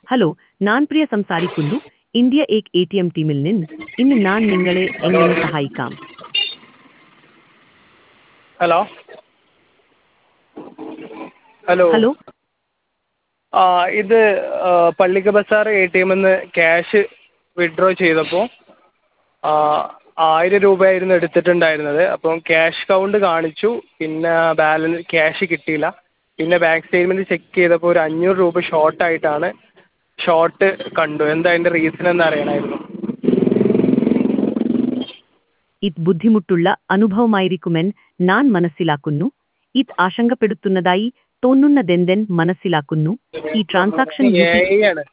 hello ഞാൻ പ്രിയ സംസാരിക്കുന്നു India ഏക് എ ടി എം ടീമിൽ നിന്ന് ഇന്ന് ഞാൻ നിങ്ങളെ എങ്ങനെ സഹായിക്കാം ഹലോ ഹലോ ഹലോ ആ ഇത് പള്ളിക്ക ബസാർ എ ടി എമ്മിൽ നിന്ന് ക്യാഷ് വിഡ്രോ ചെയ്തപ്പോൾ ആയിരം രൂപയായിരുന്നു എടുത്തിട്ടുണ്ടായിരുന്നത് അപ്പം ക്യാഷ് കൗണ്ട് കാണിച്ചു പിന്നെ ബാലൻസ് ക്യാഷ് കിട്ടിയില്ല പിന്നെ ബാങ്ക് സ്റ്റേറ്റ്മെൻറ്റ് ചെക്ക് ചെയ്തപ്പോൾ ഒരു അഞ്ഞൂറ് രൂപ ഷോർട്ട് ആയിട്ടാണ് ഷോർട്ട് കണ്ടു എന്താ അതിൻ്റെ റീസൺ എന്ന് അറിയണമായിരുന്നു ഇത് ബുദ്ധിമുട്ടുള്ള അനുഭവമായിരിക്കുമെന്ന് ഞാൻ മനസ്സിലാക്കുന്നു ഇത് ആശങ്കപ്പെടുത്തുന്നതായി തോന്നുന്നതെന്തെൻ മനസ്സിലാക്കുന്നു ഈ ട്രാൻസാക്ഷൻ യു പി എ ആണ്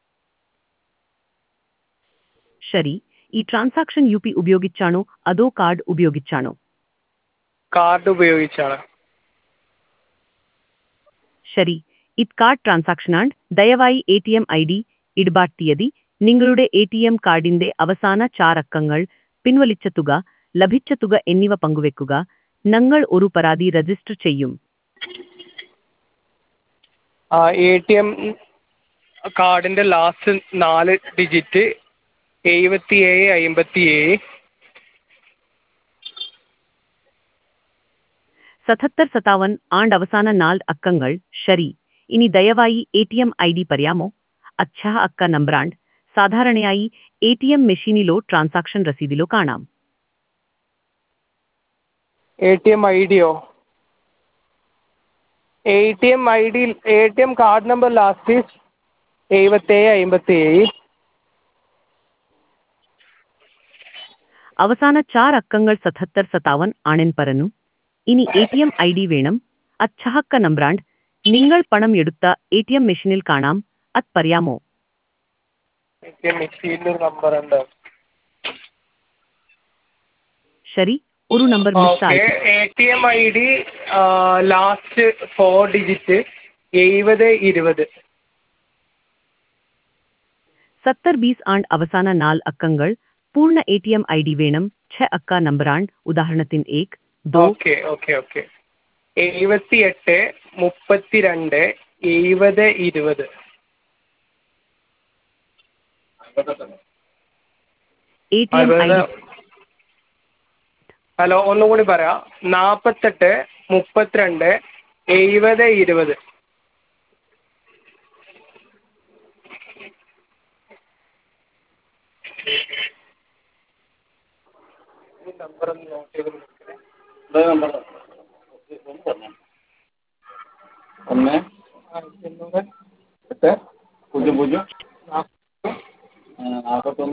ശരി ഈ ട്രാൻസാക്ഷൻ യു പി ഉപയോഗിച്ചാണോ അതോ കാർഡ് ഉപയോഗിച്ചാണോ കാർഡ് ഉപയോഗിച്ചാണ് ശരി ഇത് കാർഡ് ട്രാൻസാക്ഷനാണ് ദയവായി A T M I D ഇടപാട് തീയതി നിങ്ങളുടെ എ ടി എം കാർഡിന്റെ അവസാന ചാറക്കങ്ങൾ പിൻവലിച്ച തുക ലഭിച്ച തുക എന്നിവ പങ്കുവെക്കുക ഞങ്ങൾ ഒരു പരാതി രജിസ്റ്റർ ചെയ്യും എ ടി എം കാർഡിൻ്റെ ലാസ്റ്റ് നാല് ഡിജിറ്റ് എഴുപത്തി ഏഴ് അമ്പത്തി ഏഴ് സതഹത്തർ സതാവൻ ആണ്ട് അവസാന നാല് അക്കങ്ങൾ ശരി ഇനി ദയവായി A T M I D പറയാമോ അച്ഛാ അക്ക നമ്പറാണ്ട് സാധാരണയായി എ ടി എം മെഷീനിലോ ട്രാൻസാക്ഷൻ രസീതിലോ കാണാം എ ടി എം ഐ ഡിയോ A T M I D A T M card number last എഴുപത്തേഴ് അമ്പത്തി ഏഴ് അവസാന ചാർ അക്കങ്ങൾ സതഹത്തർ സതാവൻ ആണെൻ പറഞ്ഞു ഇനി A T M I D വേണം അച്ഛഹക്ക നമ്പ്രാണ്ട് നിങ്ങൾ പണം എടുത്ത എ ടി എം മെഷീനിൽ കാണാം അത് പറയാമോ എ ടി എം മെഷീനിൽ നമ്പർ ഉണ്ട് ശരി ഒരു നമ്പർ ഓക്കെ മിസ്സായി A T M I D last four digit എഴുപത് ഇരുപത് സത്തർ ബീസ് ആണ്ട് അവസാന നാല് അക്കങ്ങൾ പൂർണ്ണ A T M I D വേണം ഛ അക്ക നമ്പറാണ്ട് ഉദാഹരണത്തിന് ഏക് ദോ ഓക്കെ ഓക്കെ ഓക്കെ എഴുപത്തി എട്ട് മുപ്പത്തി രണ്ട് എഴുപത് ഇരുപത് A T M I D hello ഒന്നും കൂടി പറയാം നാൽപ്പത്തെട്ട് മുപ്പത്തിരണ്ട് എഴുപത് ഇരുപത് ഈ നമ്പർ ഒന്ന് നോട്ട് ചെയ്ത് വിളിക്കണേ ഒന്ന് ആയിരത്തി എണ്ണൂറ് എട്ട് പൂജ്യം പൂജ്യം നാൽപ്പത് നാൽപ്പത്തൊന്ന്